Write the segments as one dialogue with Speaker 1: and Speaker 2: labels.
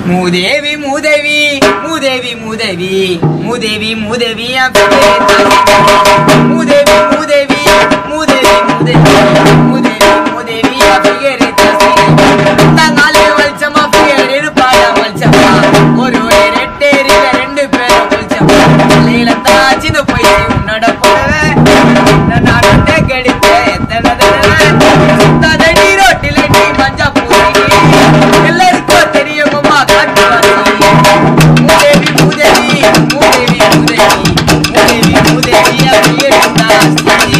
Speaker 1: மூதேவி மூதேவி மூதேவி மூதேவி மூதேவி மூதேவி என் பேரு தாசி. மூதேவி மூதேவி மூதேவி மூதேவி மூதேவி மூதேவி என் பேரு தாசி. நாங்களே வலிச்சமா பேர் இருப்பாட வலிச்சமா ஒரு ஒரு ரெட்டேரியில ரெண்டு பேரும் வலிச்சமா தலையில தாச்சின்னு போய் உன்னோட புடவை நான் ரெட்டே கெடுத்தேன் எத்தனை தடவை சுத்தாதடி ரோட்டில நீ மஞ்சா பூசணி எல்லாருக்கும் தெரியுமா காட்டுவாசி மூதேவி மூதேவி மூதேவி மூதேவி மூதேவி மூதேவி அப்படியே தாசி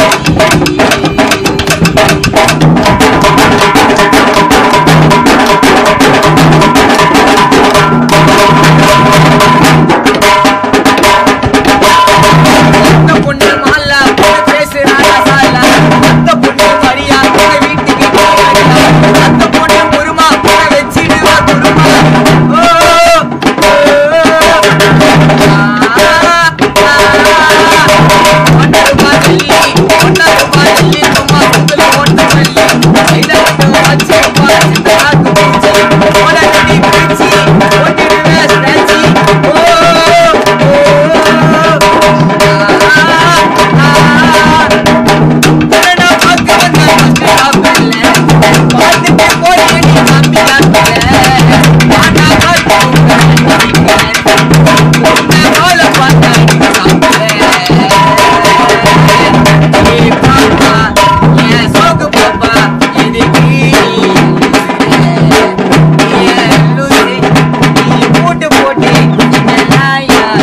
Speaker 1: அந்த பொண்ணு மாலா பொண்ணு பேசுறாங்க சாலா அந்த பொண்ணு மரியா பொண்ணு வீட்டுக்கு போறாங்க. அந்த பொண்ணு குருமா பொண்ணு வச்சிடுவா குருமா ஓ, ஓ, ஆ, ஆ. ஒன்னு ரூபாய் வெள்ளி, ஒன்னு ரூபாய் வெள்ளி, சும்மா சுத்துல ஒட்டு வெள்ளி. இதை மட்டும் வச்சு பார்த்து நாக்கு பிடிச்சு, உடனடி பிடிச்சு, ஒட்டிடுவேன் ஸ்டாச்சு. ஓ, போட்டு போட்டு இதெல்லாம் யாரு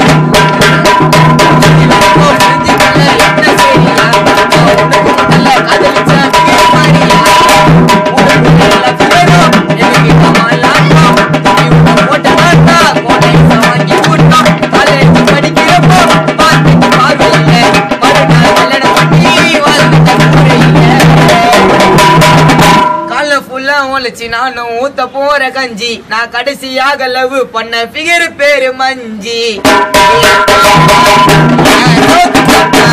Speaker 1: நானும் ஊத்த போற கஞ்சி நான் கடைசியாக லவ் பண்ண ஃபிகர் பேரு மஞ்சி